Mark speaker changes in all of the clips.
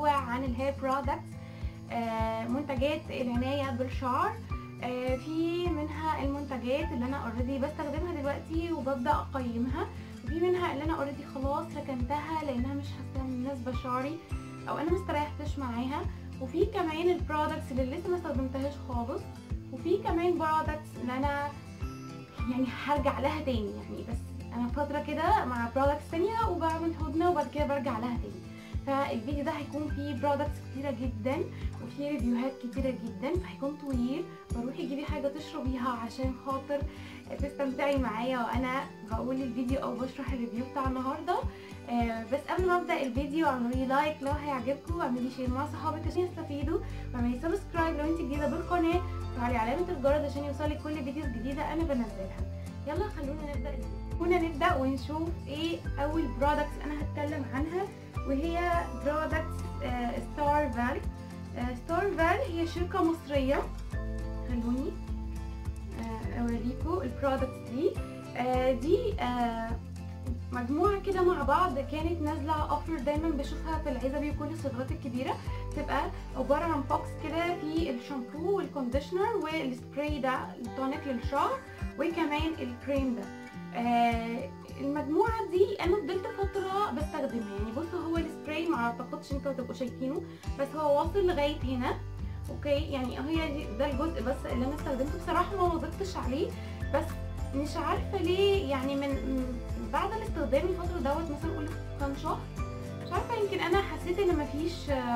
Speaker 1: هو عن الهير برودكتس منتجات العنايه بالشعر آه، في منها المنتجات اللي انا اوريدي بستخدمها دلوقتي وببدا اقيمها وفي منها اللي انا اوريدي خلاص ركنتها لانها مش حاساها مناسبه شعري او انا مستريحتش معاها وفي كمان البرودكتس اللي لسه ما استخدمتهاش خالص وفي كمان برودكتس اللي انا يعني هرجع لها تاني يعني بس انا فتره كده مع برودكتس تانية وبعمل هدنه وبعد كده برجع لها تاني فالفيديو ده هيكون فيه برودكتس كتيره جدا وفيه ريفيوهات كتيره جدا فهيكون طويل فروحي جيبي حاجه تشربيها عشان خاطر تستمتعي معايا وانا بقول الفيديو او بشرح الريفيو بتاع النهارده آه بس قبل ما ابدا الفيديو اعملوا لي لايك لو هيعجبكم واعملي شير مع صحابك عشان يستفيدوا واعملي سبسكرايب لو انت جديده بالقناه وعلي علامه الجرس عشان يوصلك كل فيديوز جديده انا بنزلها يلا خلونا نبدا هنا نبدا ونشوف ايه اول برودكتس انا هتكلم عنها وهي برودكتس ستار فال ستار فال هي شركه مصريه خلوني آه اوريكم البرودكتس دي آه دي آه مجموعة كده مع بعض كانت نازلة اوفر دايما بشوفها في العزبي وكل الصيدليات الكبيرة تبقى عبارة عن بوكس كده فيه الشامبو والكونديشنر والسبراي ده التونيك للشعر وكمان الكريم ده آه المجموعة دي انا فضلت فترة بستخدمها يعني بصوا هو السبراي ما اعتقدش انتوا هتبقوا شايفينه بس هو واصل لغاية هنا اوكي يعني هي دي ده الجزء بس اللي انا استخدمته بصراحة ما وظفتش عليه بس مش عارفة ليه يعني من بعد الاستخدام الفترة دوت مثلا قول كام شهر مش عارفة يمكن انا حسيت ان مفيش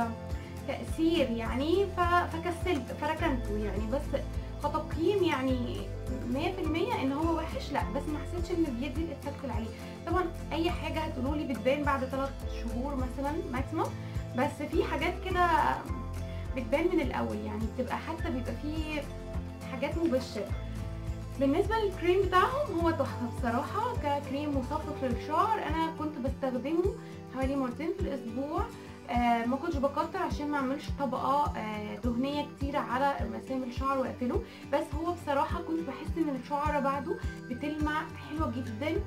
Speaker 1: تأثير يعني فكسلت فركنته يعني بس كتقييم يعني 100% ان هو وحش لا بس ما حسيتش ان بيدي الافكت اللي عليه طبعا اي حاجه هتقولوا لي بتبان بعد 3 شهور مثلا ماكسيموم بس في حاجات كده بتبان من الاول يعني بتبقى حتى بيبقى فيه حاجات مبشره بالنسبه للكريم بتاعهم هو تحفه بصراحه ككريم مصفف للشعر انا كنت بستخدمه حوالي مرتين في الاسبوع آه ما كنتش بكتر عشان ما اعملش طبقه آه دهنيه كتيره على مسام الشعر واقفله بس هو بصراحه كنت بحس ان الشعر بعده بتلمع حلوه جدا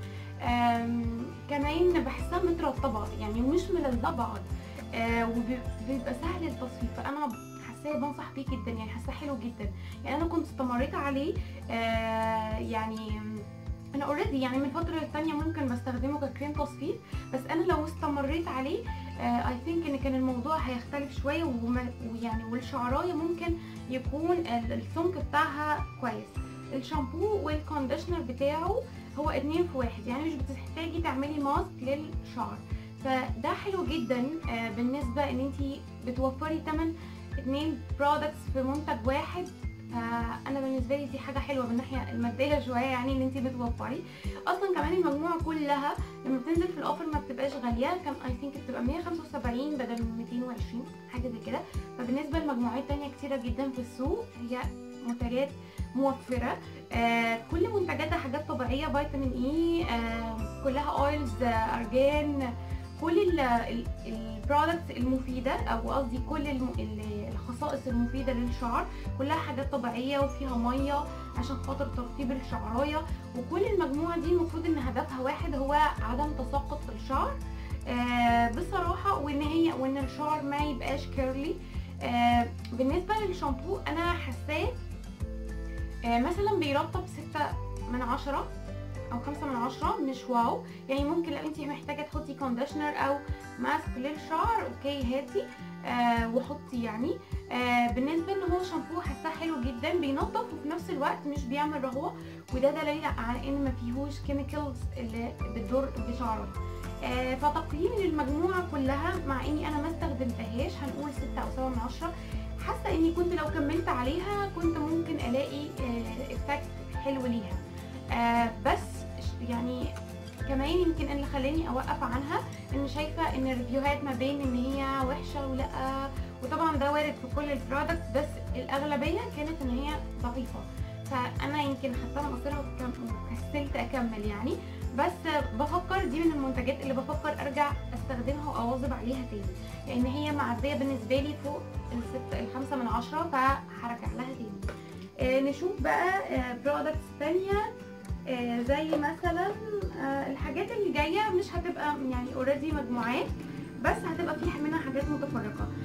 Speaker 1: كمان بحسها مترطبه يعني مش ملزقه بعض آه وبيبقى سهل التصفيف فانا حاساه بنصح بيه جدا يعني حاساه حلو جدا يعني انا كنت استمريت عليه آه يعني انا اوريدي يعني من فتره للتانيه ممكن بستخدمه ككريم تصفيف بس انا لو استمريت عليه اي آه ثينك ان كان الموضوع هيختلف شويه ويعني والشعرايه ممكن يكون السمك بتاعها كويس الشامبو والكونديشنر بتاعه هو اتنين في واحد يعني مش بتحتاجي تعملي ماسك للشعر فده حلو جدا آه بالنسبه ان انت بتوفري تمن اتنين برودكتس في منتج واحد فانا بالنسبه لي دي حاجه حلوه من الناحيه الماديه شويه يعني ان انت بتوفري اصلا كمان المجموعه كلها لما بتنزل في الاوفر ما بتبقاش غاليه كان اي ثينك بتبقى 175 بدل من 220 حاجه زي كده فبالنسبه لمجموعات تانية كتيره جدا في السوق هي منتجات موفره آه كل منتجاتها حاجات طبيعيه فيتامين اي آه كلها اويلز آه ارجان كل البرودكتس المفيدة او قصدي كل الخصائص المفيدة للشعر كلها حاجات طبيعية وفيها مية عشان خاطر ترطيب الشعراية وكل المجموعة دي المفروض ان هدفها واحد هو عدم تساقط الشعر آه بصراحة وان هي وان الشعر ما يبقاش كيرلي آه بالنسبة للشامبو انا حاساه آه مثلا بيرطب ستة من عشرة او خمسة من عشرة مش واو يعني ممكن لو انت محتاجة تحطي كونديشنر او ماسك للشعر اوكي هاتي آه وحطي يعني آه بالنسبة ان هو شامبو حاساه حلو جدا بينظف وفي نفس الوقت مش بيعمل رهوة وده دليل على ان ما فيهوش كيميكالز اللي بتضر بشعرك آه فتقييمي للمجموعة كلها مع اني انا ما استخدمتهاش هنقول ستة او سبعة من عشرة حاسة اني كنت لو كملت عليها كنت ممكن الاقي افكت حلو ليها آه بس يعني كمان يمكن اللي خلاني اوقف عنها ان شايفه ان الريفيوهات ما بين ان هي وحشه ولا وطبعا ده وارد في كل البرودكت بس الاغلبيه كانت ان هي ضعيفه فانا يمكن خدتها مقصرها وكسلت اكمل يعني بس بفكر دي من المنتجات اللي بفكر ارجع استخدمها واواظب عليها تاني لان هي معديه بالنسبه لي فوق الست الخمسة من عشرة فهرجع لها تاني آه نشوف بقى آه برودكتس تانية آه زي مثلا آه الحاجات اللي جايه مش هتبقى يعني اوريدي مجموعات بس هتبقى فيها منها حاجات متفرقه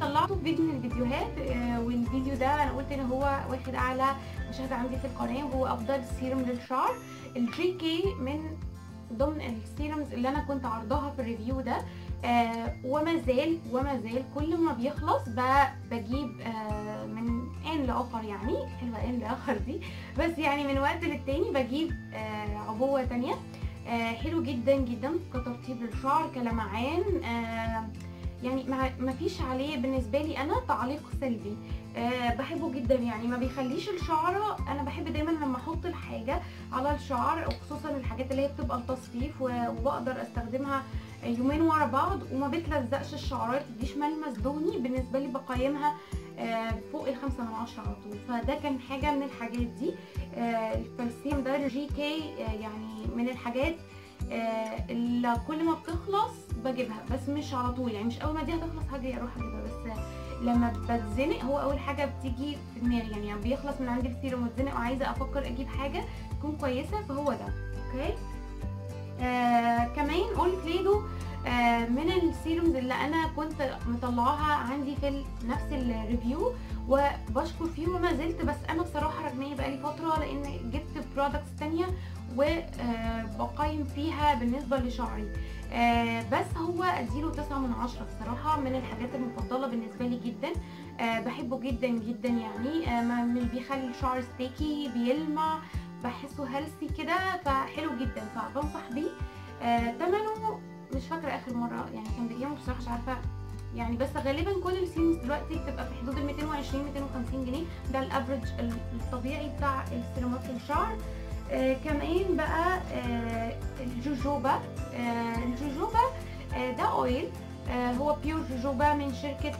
Speaker 1: طلعته في فيديو من الفيديوهات آه، والفيديو ده انا قلت ان هو واخد اعلى مشاهده عندي في القناه وهو افضل سيروم للشعر الجي كي من ضمن السيرمز اللي انا كنت عرضها في الريفيو ده آه وما زال وما زال كل ما بيخلص ب- بجيب آه من ان لاخر يعني حلوه ان لاخر دي بس يعني من وقت للتاني بجيب آه عبوه تانية آه حلو جدا جدا كترطيب للشعر كلمعان آه يعني ما ما فيش عليه بالنسبه لي انا تعليق سلبي أه بحبه جدا يعني ما بيخليش الشعر انا بحب دايما لما احط الحاجه على الشعر وخصوصا الحاجات اللي هي بتبقى التصفيف و- وبقدر استخدمها يومين ورا بعض وما بتلزقش الشعرايه متديش ملمس دهني بالنسبه لي بقيمها آه، فوق الخمسة من عشرة على طول فده كان حاجة من الحاجات دي آه، الفلسيم ده الجي كي آه، يعني من الحاجات آه، اللي كل ما بتخلص بجيبها بس مش على طول يعني مش اول ما دي هتخلص هاجي اروح اجيبها بس لما بتزنق هو اول حاجه بتيجي في دماغي يعني, يعني بيخلص من عندي السيروم واتزنق وعايزه افكر اجيب حاجه تكون كويسه فهو ده اوكي آه كمان اول كليدو آه من السيرومز اللي انا كنت مطلعاها عندي في ال- نفس الريفيو وبشكر فيه وما زلت بس انا بصراحه رجميه بقالي فتره لان جبت برودكتس تانية وبقيم فيها بالنسبه لشعري آه بس هو اديله تسعة من عشرة بصراحة من الحاجات المفضلة بالنسبة لي جدا آه بحبه جدا جدا يعني آه ما- مش بيخلي الشعر ستيكي بيلمع بحسه هيلثي كده فحلو جدا فبنصح بيه آه تمنه مش فاكرة اخر مرة يعني كان بكام بصراحة مش عارفة يعني بس غالبا كل السيمز دلوقتي بتبقى في حدود ال 220 250 جنيه ده الافريج الطبيعي بتاع السيرامات للشعر آه كمان بقى آه الجوجوبا آه الجوجوبا آه ده اويل آه هو بيور جوجوبا من شركة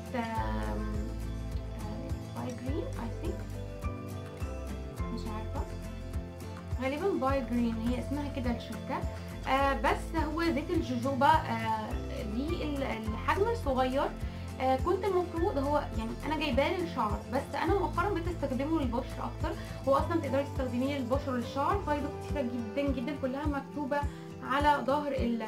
Speaker 1: باي جرين اي ثينك مش عارفة غالبا باي جرين هي اسمها كده الشركة آه بس هو زيت الجوجوبا آه دي ال- الحجم الصغير آه كنت المفروض هو يعني انا جايباه للشعر بس انا مؤخرا بقيت استخدمه للبشره اكتر هو اصلا تقدري تستخدميه للبشره وللشعر فايده كتيره جدا جدا كلها مكتوبه على ظهر ال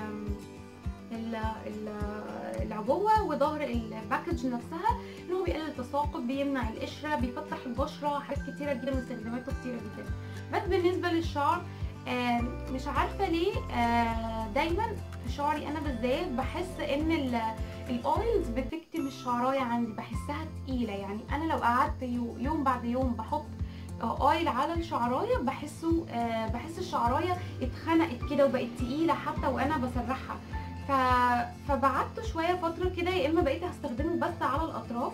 Speaker 1: ال- ال- العبوه وظهر الباكج نفسها ان هو بيقلل التساقط بيمنع القشره بيفتح البشره حاجات كتيره جدا واستخداماته كتيره جدا بس بالنسبه للشعر آه، مش عارفه ليه آه، دايما في شعري انا بالذات بحس ان ال- الاويلز بتكتم الشعرايه عندي بحسها تقيله يعني انا لو قعدت يو- يوم بعد يوم بحط آه، اويل على الشعرايه بحسه آه، بحس الشعرايه اتخنقت كده وبقت تقيله حتى وانا بسرحها ف... فبعدت شويه فتره كده يا اما بقيت هستخدمه بس على الاطراف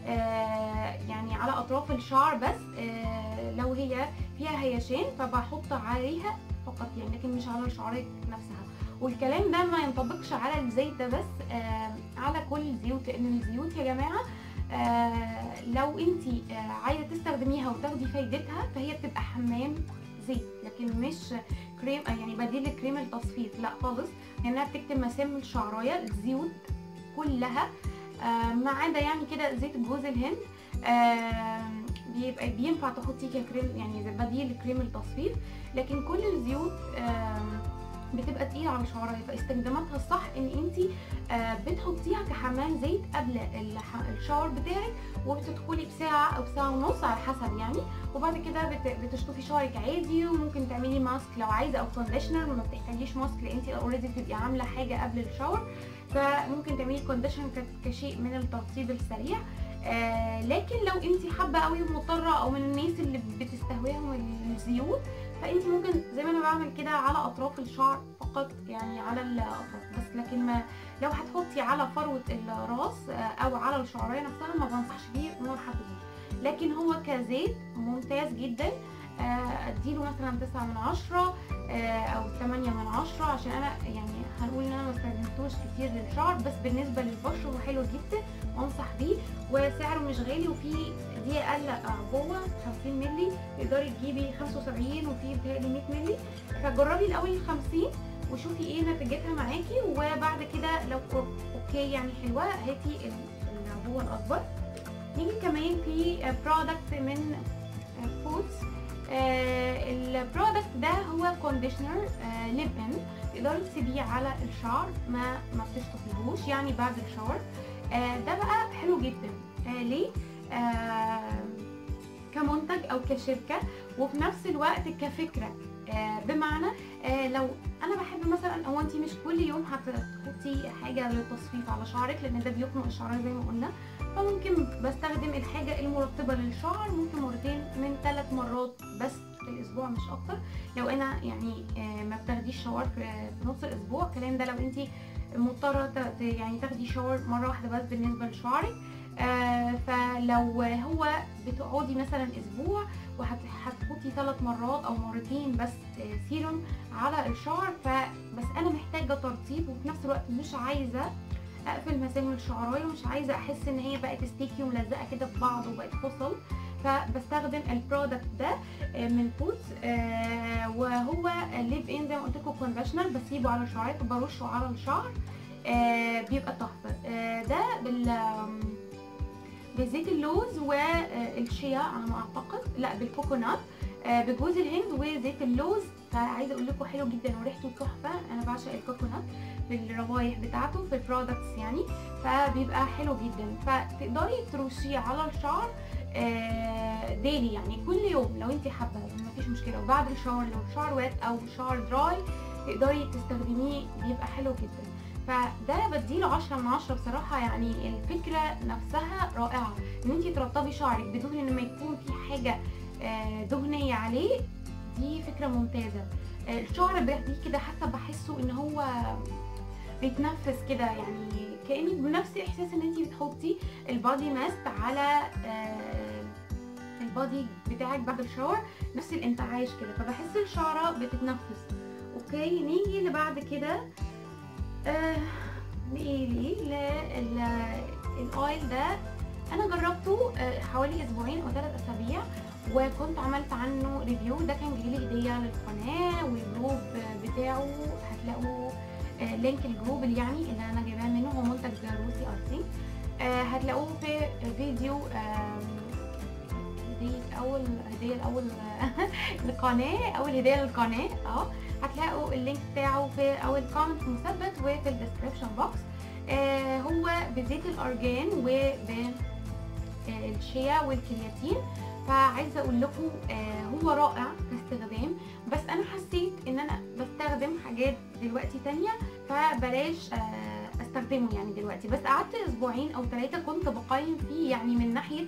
Speaker 1: آه يعني على اطراف الشعر بس آه لو هي فيها هيشان فبحط عليها فقط يعني لكن مش على الشعريه نفسها والكلام ده ما ينطبقش على الزيت ده بس آه على كل الزيوت لان الزيوت يا جماعه آه لو انت آه عايزه تستخدميها وتاخدي فايدتها فهي بتبقى حمام زيت لكن مش كريم آه يعني بديل لكريم التصفيف لا خالص لانها بتكتم مسام الشعرايه الزيوت كلها آه ما عدا يعني كده زيت جوز الهند آه بيبقى بينفع تحطيه ككريم يعني زي بديل لكريم التصفيف لكن كل الزيوت آه بتبقى تقيله على الشعرايه فاستخداماتها الصح ان انت آه بتحطيها كحمام زيت قبل الح- الشاور بتاعك وبتدخلي بساعه او ساعه ونص على حسب يعني وبعد كده بت- بتشطفي شعرك عادي وممكن تعملي ماسك لو عايزه او كونديشنر ما بتحتاجيش ماسك لان انت اوريدي بتبقي عامله حاجه قبل الشاور فممكن تعملي كونديشنر كشيء من الترطيب السريع آه لكن لو انت حابه قوي ومضطره او من الناس اللي بتستهواهم الزيوت فانت ممكن زي ما انا بعمل كده على اطراف الشعر فقط يعني على الاطراف بس لكن ما لو هتحطي على فروه الراس آه، او على الشعريه نفسها ما بنصحش بيه وما بحبهوش لكن هو كزيت ممتاز جدا آه، اديله مثلا تسعة من عشرة آه، او تمانية من عشرة عشان انا يعني هنقول ان انا ما استخدمتوش كتير للشعر بس بالنسبة للبشرة هو حلو جدا وانصح بيه وسعره مش غالي وفي دي اقل عبوة 50 مللي تقدري تجيبي 75 وفي بتهيألي 100 مللي فجربي الاول ال 50 وشوفي ايه نتيجتها معاكي وبعد كده لو اوكي يعني حلوة هاتي ال- العبوة الاكبر نيجي كمان في برودكت من فودز البرودكت ده هو كونديشنر ليب ان تقدري تسيبيه على الشعر ما ما بتشطفيهوش يعني بعد الشاور آه ده بقى حلو جدا آه ليه آه كمنتج او كشركه وفي نفس الوقت كفكره آه بمعنى آه لو انا بحب مثلا هو انت مش كل يوم هتحطي حاجه للتصفيف على شعرك لان ده بيخنق الشعر زي ما قلنا فممكن بستخدم الحاجه المرطبه للشعر ممكن مرتين من ثلاث مرات بس في الاسبوع مش اكتر لو انا يعني آه ما بتاخديش شاور في, في نص الاسبوع الكلام ده لو انت مضطره يعني تاخدي شاور مره واحده بس بالنسبه لشعرك آه فلو هو بتقعدي مثلا اسبوع وهتحطي ثلاث مرات او مرتين بس آه سيروم على الشعر فبس انا محتاجه ترطيب وفي نفس الوقت مش عايزه اقفل مسام الشعرايه ومش عايزه احس ان هي بقت ستيكي وملزقه كده في بعض وبقت فصل فبستخدم البرودكت ده من بوتس آه وهو ليف ان زي ما قلت لكم كونديشنر بسيبه على شعري برشه على الشعر آه بيبقى تحفه آه ده بال بزيت اللوز والشيا على ما اعتقد لا بالكوكونات بجوز الهند وزيت اللوز فعايزه اقول لكم حلو جدا وريحته تحفه انا بعشق الكوكونات بالروايح بتاعته في البرودكتس يعني فبيبقى حلو جدا فتقدري ترشيه على الشعر ديلي يعني كل يوم لو انت حابه مفيش مشكله وبعد الشاور لو الشعر وات او شعر دراي تقدري تستخدميه بيبقى حلو جدا فده بديله 10 من 10 بصراحه يعني الفكره نفسها رائعه ان انت ترطبي شعرك بدون ان ما يكون في حاجه دهنيه عليه دي فكره ممتازه الشعر بيديه كده حتى بحسه ان هو بيتنفس كده يعني كانك بنفس احساس ان انت بتحطي البادي ماست على البادي بتاعك بعد الشاور نفس الانتعاش كده فبحس الشعره بتتنفس اوكي نيجي اللي بعد كده آه نيجي للاويل ده انا جربته حوالي اسبوعين او ثلاث اسابيع وكنت عملت عنه ريفيو ده كان جايلي هديه للقناه والجروب بتاعه هتلاقوا آه لينك الجروب اللي يعني اللي انا جايباه منه هو منتج روسي ارتي آه هتلاقوه في فيديو هدية اول هدية الاول للقناة اول هدية للقناة اه هتلاقوا اللينك بتاعه في اول كومنت مثبت وفي الديسكريبشن بوكس آه هو بزيت الارجان وبالشيا والكرياتين فعايزه اقول لكم آه هو رائع كاستخدام بس انا حسيت ان انا بستخدم حاجات دلوقتي تانية فبلاش آه استخدمه يعني دلوقتي بس قعدت اسبوعين او ثلاثه كنت بقيم فيه يعني من ناحيه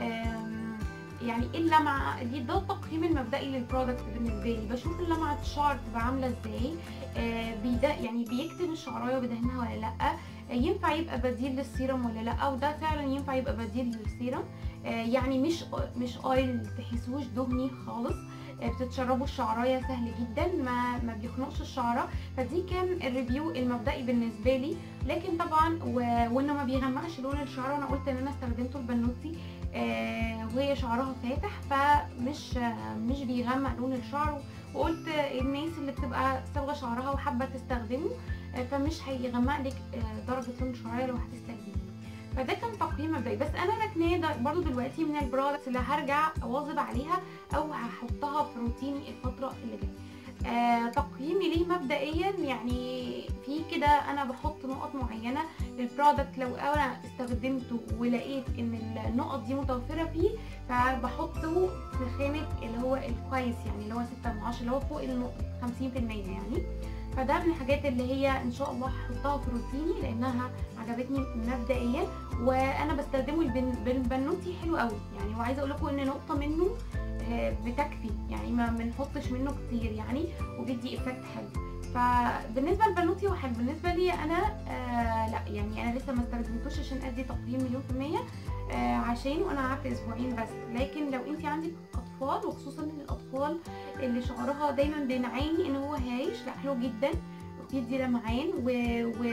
Speaker 1: يعني ايه اللمعه دي ده التقييم المبدئي للبرودكت بالنسبه لي بشوف اللمعه الشعر بتبقى عامله ازاي آه بيدا يعني بيكتم الشعرايه وبدهنها ولا لا آه ينفع يبقى بديل للسيرم ولا لا وده فعلا ينفع يبقى بديل للسيرم آه يعني مش مش اويل تحسوش دهني خالص بتتشربوا الشعرايه سهل جدا ما ما بيخنقش الشعره فدي كان الريفيو المبدئي بالنسبه لي لكن طبعا وانه ما بيغمقش لون الشعر وانا قلت ان انا استخدمته البنوتي آه وهي شعرها فاتح فمش آه مش بيغمق لون الشعر وقلت الناس اللي بتبقى صبغه شعرها وحابه تستخدمه آه فمش هيغمق لك درجه لون الشعريه لو هتستخدميه فده كان تقييم مبدئي بس انا ركناه برضو دلوقتي من البرودكتس اللي هرجع اواظب عليها او هحطها في روتيني الفتره اللي جايه آه تقييمي ليه مبدئيا يعني في كده انا بحط نقط معينه للبرودكت لو انا استخدمته ولقيت ان النقط دي متوفره فيه فبحطه في خانه اللي هو الكويس يعني اللي هو 6 من 10 اللي هو فوق ال 50% يعني فده من الحاجات اللي هي ان شاء الله هحطها في روتيني لانها عجبتني مبدئيا وانا بستخدمه بالبنوتي حلو قوي يعني وعايزه اقول لكم ان نقطه منه بتكفي يعني ما بنحطش منه كتير يعني وبيدي افكت حلو فبالنسبه للبنوتي هو حلو بالنسبه لي انا آه لا يعني انا لسه ما استخدمتوش عشان ادي تقييم مليون في الميه آه عشان وانا قعدت اسبوعين بس لكن لو انت عندك اطفال وخصوصا الاطفال اللي شعرها دايما بنعاني ان هو هايش لا حلو جدا وبيدي لمعان و, و...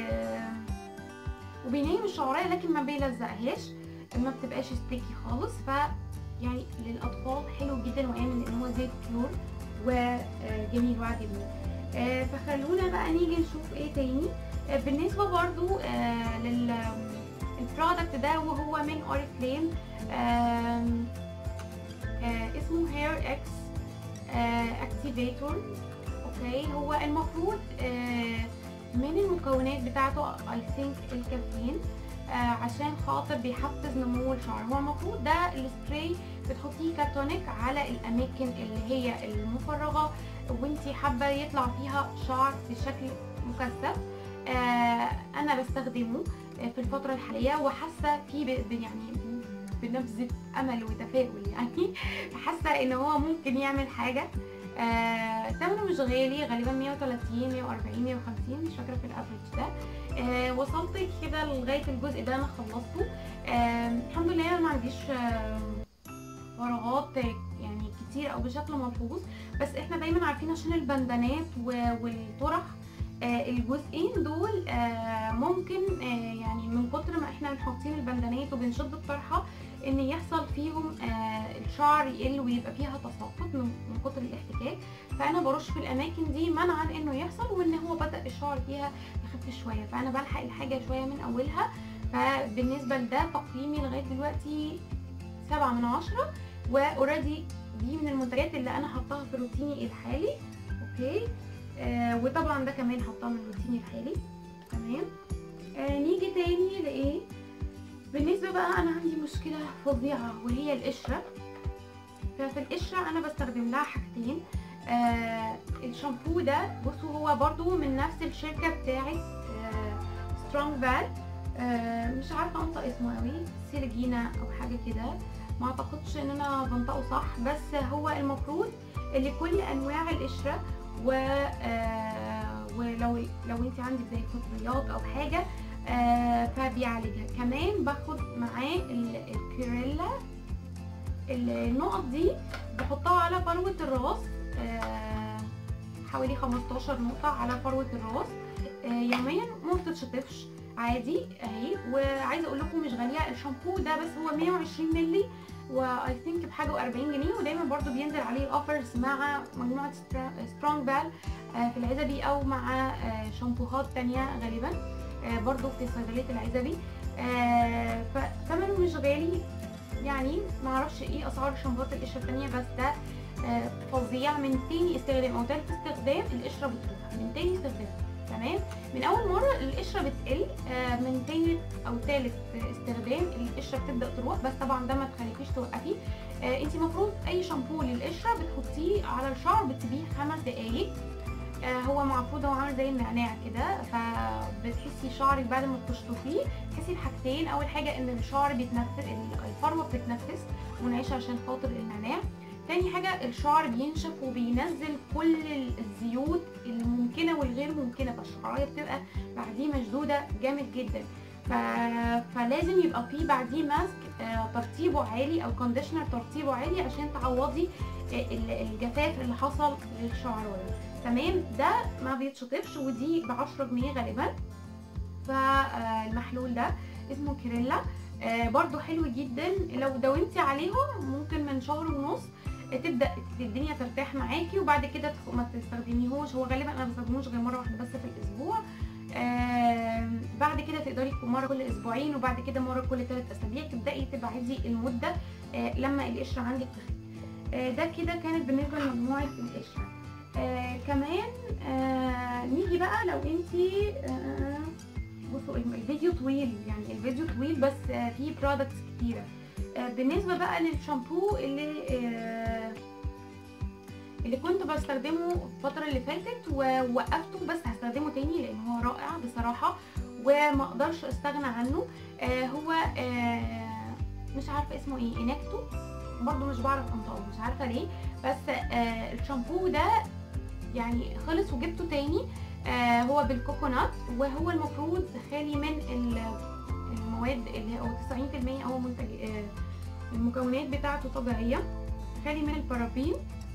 Speaker 1: وبينيم الشعريه لكن ما بيلزقهاش ما بتبقاش ستيكي خالص ف يعني للاطفال حلو جدا وامن لان هو زيت كلور وجميل وعجبني آه فخلونا بقى نيجي نشوف ايه تاني آه بالنسبه برضو آه للبرودكت ده وهو من اوريفليم اسمه هير اكس اكتيفيتور اوكي هو المفروض من المكونات بتاعته اي ثينك الكافيين عشان خاطر بيحفز نمو الشعر هو المفروض ده السبراي بتحطيه كتونيك على الاماكن اللي هي المفرغه وانتي حابه يطلع فيها شعر بشكل مكثف آه انا بستخدمه آه، في الفتره الحاليه وحاسه فيه ب- ب- يعني بنبذه امل وتفاؤل يعني حاسه ان هو ممكن يعمل حاجه آه، ثمنه مش غالي غالبا 130 140 150 مش فاكره في الافريج ده آه، وصلت كده لغايه الجزء ده انا خلصته آه، الحمد لله انا ما عنديش آه، فراغات يعني كتير او بشكل ملحوظ بس احنا دايما عارفين عشان البندانات و- والطرح آه، الجزئين دول آه، ممكن آه، يعني من كتر ما احنا حاطين البندانات وبنشد الطرحه ان يحصل فيهم آه، الشعر يقل ويبقى فيها تساقط من من كتر الاحتكاك فانا برش في الاماكن دي منعا انه يحصل وان هو بدا الشعر فيها يخف شويه فانا بلحق الحاجه شويه من اولها فبالنسبه لده تقييمي لغايه دلوقتي سبعة من عشرة واوريدي دي من المنتجات اللي انا حطاها في روتيني الحالي اوكي آه وطبعا ده كمان حطاه من روتيني الحالي تمام آه نيجي تاني لايه بالنسبه بقى انا عندي مشكله فظيعه وهي القشره ففي القشره انا بستخدم لها حاجتين آه الشامبو ده بصوا هو برضو من نفس الشركه بتاعت آه سترونج فال آه مش عارفه انطق اسمه قوي سيلجينا او حاجه كده ما اعتقدش ان انا بنطقه صح بس هو المفروض لكل انواع القشره و آه ولو لو انت عندك زي فطريات او حاجه آه فبيعالجها كمان باخد معاه ال- الكيريلا النقط دي بحطها على فروه الراس آه حوالي 15 نقطه على فروه الراس آه يوميا ما بتتشطفش عادي اهي وعايزه اقول لكم مش غاليه الشامبو ده بس هو 120 مللي واي ثينك بحاجه و40 جنيه ودايما برضو بينزل عليه اوفرز مع مجموعه سترونج بال في العزبي او مع آه، شامبوهات تانية غالبا آه، برضو في صيدليه العزبي آه، فثمنه مش غالي يعني معرفش ايه اسعار شامبوهات القشره التانية بس ده آه، فظيع من تاني استخدام او تالت استخدام القشره بتروح من تاني استخدام تمام من اول مره القشره بتقل آه، من تاني او تالت استخدام القشره بتبدا تروح بس طبعا ده ما تخليكيش توقفي آه، انت المفروض اي شامبو للقشره بتحطيه على الشعر بتسيبيه خمس دقايق آه، هو المفروض هو عامل زي النعناع كده فبتحسي شعرك بعد ما بتشطفيه تحسي بحاجتين اول حاجه ان الشعر بيتنفس الفروه بتتنفس منعشه عشان خاطر النعناع تاني حاجة الشعر بينشف وبينزل كل ال- الزيوت الممكنة والغير ممكنة فالشعراية بتبقى بعديه مشدودة جامد جدا ف... فلازم يبقى فيه بعديه ماسك آه، ترطيبه عالي او كونديشنر ترطيبه عالي عشان تعوضي آه، ال- الجفاف اللي حصل للشعرايه تمام ده ما بيتشطفش ودي ب 10 جنيه غالبا فالمحلول ده اسمه كيريلا آه، برضو حلو جدا لو داومتي عليهم ممكن من شهر ونص آه، تبدا الدنيا ترتاح معاكي وبعد كده تخ- ما تستخدميهوش هو غالبا انا ما بستخدموش غير مره واحده بس في الاسبوع آم، بعد كده تقدري مره كل اسبوعين وبعد كده مره كل ثلاث اسابيع تبداي تبعدي المده آه، لما القشره عندك تخف آه، ده كده كانت بالنسبه لمجموعه القشره آه كمان آه نيجي بقى لو انتي آه بصوا الفيديو طويل يعني الفيديو طويل بس آه فيه برودكتس كتيره آه بالنسبه بقى للشامبو اللي آه اللي كنت بستخدمه الفترة اللي فاتت ووقفته بس هستخدمه تاني لان هو رائع بصراحة وما اقدرش استغنى عنه آه هو آه مش عارفة اسمه ايه اناكتو برضو مش بعرف انطقه مش عارفة ليه بس آه الشامبو ده يعني خلص وجبته تاني آه هو بالكوكونات وهو المفروض خالي من ال- المواد اللي هو 90% هو منتج آه المكونات بتاعته طبيعية خالي من البارابين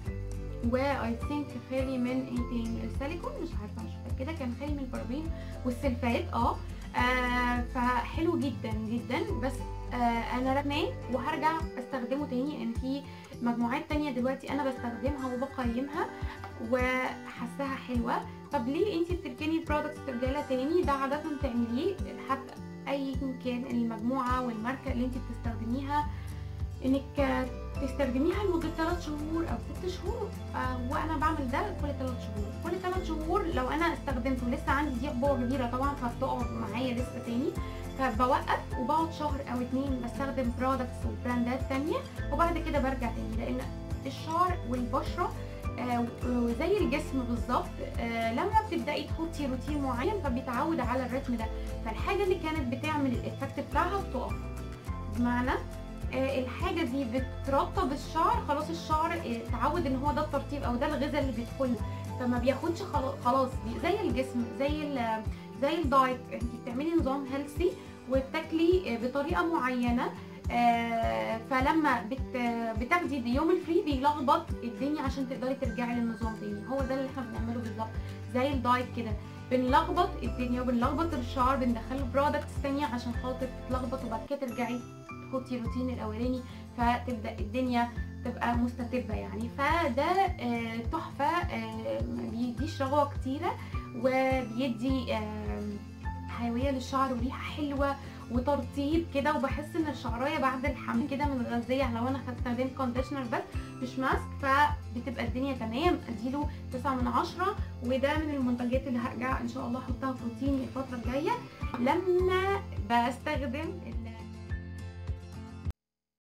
Speaker 1: واي ثينك خالي من ايه تاني السيليكون مش عارفه مش متاكده كان خالي من البارابين والسلفات اه, آه فحلو جدا جدا بس آه انا رماه وهرجع استخدمه تاني لان في مجموعات تانية دلوقتي انا بستخدمها وبقيمها وحاساها حلوه طب ليه انتي بتركني البرودكتس ترجعي لها تاني ده عاده تعمليه حتى اي كان المجموعه والماركه اللي انتي بتستخدميها انك تستخدميها لمدة 3 شهور او 6 شهور آه وانا بعمل ده كل 3 شهور كل 3 شهور لو انا استخدمته لسه عندي دي حبوب كبيرة طبعا فبتقعد معايا لسه تاني فبوقف وبقعد شهر او اتنين بستخدم برودكتس وبراندات تانية وبعد كده برجع تاني لان الشعر والبشره آه، وزي الجسم بالظبط آه، لما بتبداي تحطي روتين معين فبيتعود على الريتم ده فالحاجه اللي كانت بتعمل الايفكت بتاعها بتقف بمعنى آه، الحاجه دي بترطب الشعر خلاص الشعر آه، اتعود ان هو ده الترطيب او ده الغذاء اللي بيدخله فما بياخدش خلا- خلاص بي- زي الجسم زي ال- زي الدايت انت بتعملي نظام هيلثي وبتاكلي آه، بطريقه معينه آه، فلما بت بتاخدي دي يوم الفري بيلخبط الدنيا عشان تقدري ترجعي للنظام تاني هو ده اللي احنا بنعمله بالظبط زي الدايت كده بنلخبط الدنيا وبنلخبط الشعر بندخله برودكتس تانية عشان خاطر تتلخبط وبعد كده ترجعي تحطي الروتين الاولاني فتبدا الدنيا تبقى مستتبه يعني فده آه، تحفه آه، ما بيديش رغوه كتيره وبيدي آه، حيويه للشعر وريحه حلوه وترطيب كده وبحس ان الشعرايه بعد الحمام كده متغذيه لو انا استخدمت كونديشنر بس مش ماسك فبتبقى الدنيا تمام اديله 9 من 10 وده من المنتجات اللي هرجع ان شاء الله احطها في روتيني الفتره الجايه لما بستخدم ال-